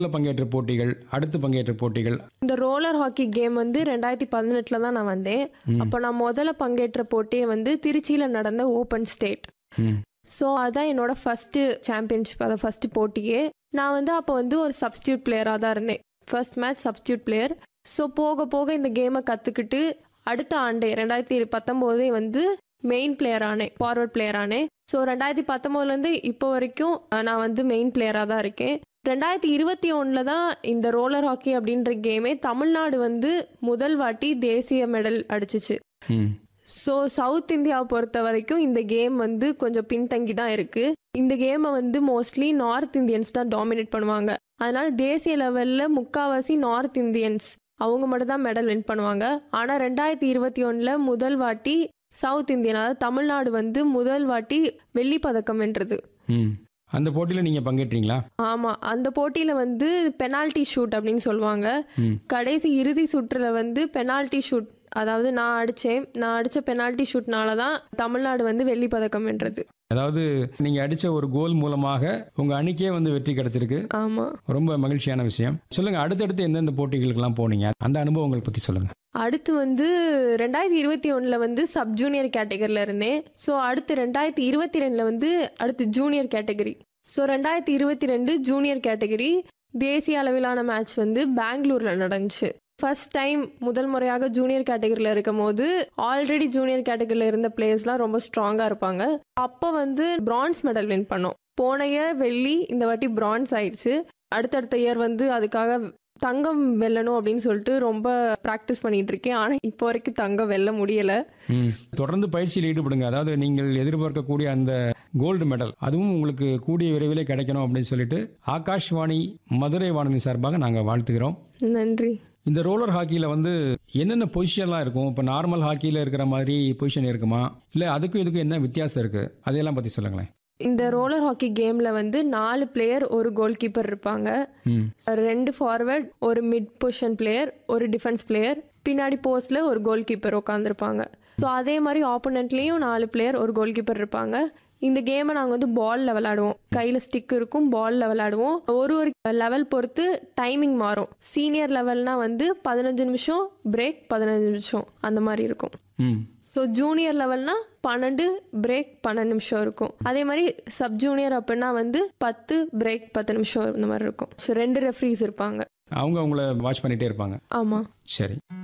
பங்கேற்ற போட்டிகள் அடுத்து பங்கேற்ற போட்டிகள் இந்த ரோலர் ஹாக்கி கேம் வந்து ரெண்டாயிரத்தி பதினெட்டுல தான் நான் வந்தேன் அப்போ நான் முதல்ல பங்கேற்ற போட்டியை வந்து திருச்சியில நடந்த ஓப்பன் ஸ்டேட் ம். ஸோ அதான் என்னோட ஃபர்ஸ்ட் சாம்பியன்ஷிப் அதான் ஃபர்ஸ்ட் போட்டியே நான் வந்து அப்போ வந்து ஒரு சப்ஸ்டியூட் பிளேயராக தான் இருந்தேன் first match substitute player so போக போக இந்த கேமை கற்றுக்கிட்டு அடுத்த ஆண்டே ரெண்டாயிரத்தி பத்தொம்போதே வந்து மெயின் பிளேயர் ஆனேன் ஃபார்வர்ட் பிளேயர் ஆனேன் ஸோ ரெண்டாயிரத்தி பத்தொம்போதுலேருந்து இப்போ வரைக்கும் அஹ், நான் வந்து மெயின் பிளேயராக தான் இருக்கேன் ரெண்டாயிரத்தி இருபத்தி ஒன்றில் தான் இந்த ரோலர் ஹாக்கி அப்படின்ற கேமே தமிழ்நாடு வந்து முதல் வாட்டி தேசிய மெடல் அடிச்சிச்சு ம். ஸோ சவுத் இந்தியாவை பொறுத்த வரைக்கும் இந்த கேம் வந்து கொஞ்சம் பின்தங்கி தான் இருக்கு இந்த கேமை வந்து மோஸ்ட்லி நார்த் இந்தியன்ஸ் தான் டாமினேட் பண்ணுவாங்க அதனால தேசிய லெவலில் முக்காவாசி நார்த் இந்தியன்ஸ் அவங்க மட்டும் தான் மெடல் வின் பண்ணுவாங்க ஆனால் ரெண்டாயிரத்தி இருபத்தி ஒன்றில் முதல் வாட்டி சவுத் இந்தியன் அதாவது தமிழ்நாடு வந்து முதல் வாட்டி வெள்ளி பதக்கம் வென்றது ம். அந்த போட்டியில் நீங்கள் பங்கேற்றீங்களா ஆமாம் அந்த போட்டியில் வந்து பெனால்டி ஷூட் அப்படின்னு சொல்லுவாங்க ம். கடைசி இறுதி சுற்றுல வந்து பெனால்டி ஷூட் அதாவது நான் அடித்தேன் நான் அடித்த பெனால்டி ஷூட்னால தான் தமிழ்நாடு வந்து வெள்ளி பதக்கம் வென்றது அதாவது நீங்கள் அடித்த ஒரு கோல் மூலமாக உங்கள் அணிக்கே வந்து வெற்றி கிடைச்சிருக்கு ஆமாம் ரொம்ப மகிழ்ச்சியான விஷயம் சொல்லுங்கள் அடுத்தடுத்து எந்தெந்த போட்டிகளுக்கெல்லாம் போனீங்க அந்த அனுபவங்களை பற்றி சொல்லுங்கள் அடுத்து வந்து ரெண்டாயிரத்தி இருபத்தி ஒன்றில் வந்து சப் ஜூனியர் கேட்டகரியில் இருந்தேன் ஸோ அடுத்து ரெண்டாயிரத்தி இருபத்தி ரெண்டில் வந்து அடுத்து ஜூனியர் கேட்டகரி ஸோ ரெண்டாயிரத்தி இருபத்தி ரெண்டு ஜூனியர் கேட்டகரி தேசிய அளவிலான மேட்ச் வந்து பெங்களூரில் நடந்துச்சு ஃபர்ஸ்ட் டைம் முதல் முறையாக ஜூனியர் கேட்டகரியில் இருக்கும் போது ஆல்ரெடி ஜூனியர் கேட்டகரியில் இருந்த பிளேயர்ஸ்லாம் ரொம்ப ஸ்ட்ராங்காக இருப்பாங்க அப்போ வந்து பிரான்ஸ் மெடல் வின் பண்ணோம் போன இயர் வெள்ளி இந்த வாட்டி பிரான்ஸ் ஆயிடுச்சு அடுத்தடுத்த இயர் வந்து அதுக்காக தங்கம் வெல்லணும் அப்படின்னு சொல்லிட்டு ரொம்ப ப்ராக்டிஸ் பண்ணிட்டு இருக்கேன் ஆனால் இப்போ வரைக்கும் தங்கம் வெல்ல முடியல ம். தொடர்ந்து பயிற்சியில் ஈடுபடுங்க அதாவது நீங்கள் எதிர்பார்க்கக்கூடிய அந்த கோல்டு மெடல் அதுவும் உங்களுக்கு கூடிய விரைவிலே கிடைக்கணும் அப்படின்னு சொல்லிட்டு ஆகாஷ்வாணி மதுரை வானொலி சார்பாக நாங்கள் வாழ்த்துகிறோம் நன்றி இந்த ரோலர் ஹாக்கியில் வந்து என்னென்ன பொசிஷன்லாம் இருக்கும் இப்போ நார்மல் ஹாக்கியில் இருக்கிற மாதிரி பொசிஷன் இருக்குமா இல்லை அதுக்கும் இதுக்கும் என்ன வித்தியாசம் இருக்குது அதையெல்லாம் பற்றி சொல்லுங்களேன் இந்த ரோலர் ஹாக்கி கேமில் வந்து நாலு பிளேயர் ஒரு கோல் கீப்பர் இருப்பாங்க ம் ரெண்டு ஃபார்வர்ட் ஒரு மிட் பொசிஷன் பிளேயர் ஒரு டிஃபென்ஸ் பிளேயர் பின்னாடி போஸ்ட்ல ஒரு கோல் கீப்பர் உட்காந்துருப்பாங்க ஸோ அதே மாதிரி ஆப்போனண்ட்லேயும் நாலு பிளேயர் ஒரு கோல் கீப்பர் இருப்பாங்க இந்த கேமை நாங்கள் வந்து பாலில் விளையாடுவோம் கையில் ஸ்டிக் இருக்கும் பாலில் விளையாடுவோம் ஒரு ஒரு லெவல் பொறுத்து டைமிங் மாறும் சீனியர் லெவல்னா வந்து பதினஞ்சு நிமிஷம் பிரேக் பதினஞ்சு நிமிஷம் அந்த மாதிரி இருக்கும் ம் ஸோ ஜூனியர் லெவல்னா பன்னெண்டு பிரேக் பன்னெண்டு நிமிஷம் இருக்கும் அதே மாதிரி சப் ஜூனியர் அப்படின்னா வந்து பத்து பிரேக் பத்து நிமிஷம் இந்த மாதிரி இருக்கும் ஸோ ரெண்டு ரெஃப்ரீஸ் இருப்பாங்க அவங்க அவங்கள வாட்ச் பண்ணிகிட்டே இருப்பாங்க ஆமாம் சரி